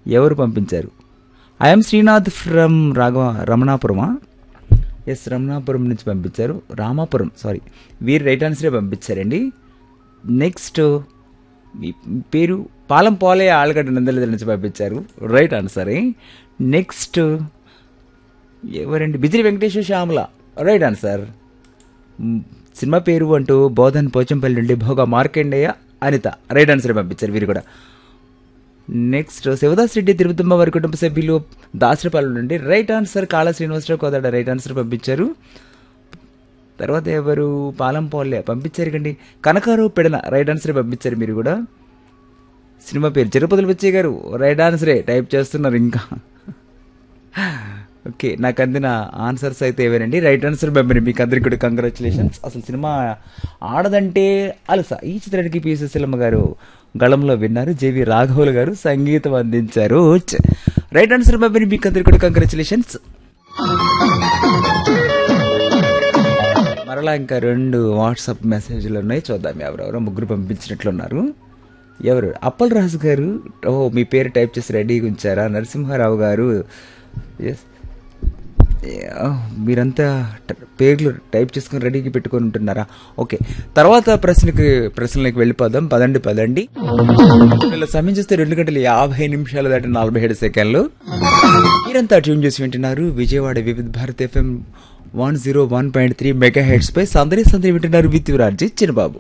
ఎవరు పంపించారు I'm Srinath from Raghava రమణాపురమా ఎస్ రమణాపురం నుంచి పంపించారు రామాపురం సారీ వీరు రైట్ ఆన్సరే పంపించారండి నెక్స్ట్ మీ పేరు పాలం పోలే ఆళ్ళగడ్డ నందల నుంచి పంపించారు రైట్ ఆన్సరే నెక్స్ట్ ఎవరండి బిజిలి వెంకటేశ్వర శ్యామల రైట్ ఆన్సర్ మ్, సినిమా పేరు అంటూ బోధన్ పోచంపల్లి నుండి భోగ మార్కండేయ అనిత రైట్ ఆన్సర్ పంపించారు వీరు కూడా నెక్స్ట్ శివదాస్ రెడ్డి తిరుపతమ్మ వారి కుటుంబ సభ్యులు దాసరపాలెం నుండి రైట్ ఆన్సర్ కాళ శ్రీనివాసరావు కోదాడ రైట్ ఆన్సర్ పంపించారు తర్వాత ఎవరు పాలం పోలే పంపించారు కండి కనకారావు పెడన రైట్ ఆన్సర్ పంపించారు మీరు కూడా సినిమా పేరు తిరుపతిలో వచ్చే గారు రైట్ ఆన్సరే టైప్ చేస్తున్నారు ఇంకా ఓకే నాకు అందిన ఆన్సర్స్ అయితే ఏవేనండి రైట్ ఆన్సర్ పంపిణీ మీకు అందరికి కూడా కంగ్రాచులేషన్స్ అసలు సినిమా ఆడదంటే అలస ఈ చిత్రానికి పిఎస్ఎస్ఎల్ఎమ్మ గారు గళంలో విన్నారు జేవి రాఘవులు గారు సంగీతం అందించారు ఛ్. రైట్ ఆన్సర్ పంపిణీ మీకు అందరికి కూడా కంగ్రాచులేషన్స్ మరలా ఇంకా రెండు వాట్సాప్ మెసేజ్లు ఉన్నాయి చూద్దాం ఎవరెవరో ముగ్గురు పంపించినట్లున్నారు ఎవరు అప్పల్ రాజు గారు ఓ మీ పేరు టైప్ చేసి రెడీగా ఉంచారా నరసింహారావు గారు ఎస్ మీరంతా ట- పేర్లు టైప్ చేసుకుని రెడీకి పెట్టుకొని ఉంటున్నారా ఓకే తర్వాత ప్రశ్నకి ప్రశ్నలకు వెళ్ళిపోదాం పదండి పదండి వీళ్ళ సమయం చూస్తే రెండు గంటల యాభై నిమిషాలు దాటి నలభై ఏడు సెకండ్లు మీరంతా ట్యూన్ చేసి వింటున్నారు Vijayawada Vividh Bharat FM one zero one point three megahertz పై సందరి సందరి వింటున్నారు విత్ రాజీ చిన్నబాబు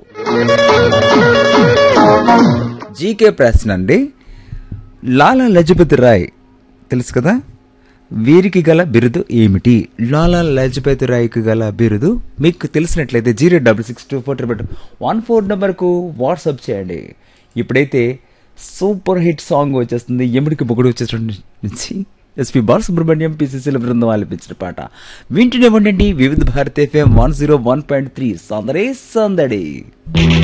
జీకే ప్రశ్న అండి లాలా లజపతి రాయ్ తెలుసు కదా వీరికి గల బిరుదు ఏమిటి లాలా లజపతి రాయ్కి గల బిరుదు మీకు తెలిసినట్లయితే zero double six two four triple one four నెంబర్కు వాట్సాప్ చేయండి ఇప్పుడైతే సూపర్ హిట్ సాంగ్ వచ్చేస్తుంది ఎముడికి బొగుడు వచ్చేటువంటి నుంచి ఎస్పి బాలసుబ్రహ్మణ్యం పిసిసిల బృందం ఆలపించిన పాట వింటూనే ఉండండి Vividh Bharat FM one zero one point three సందరే సందడి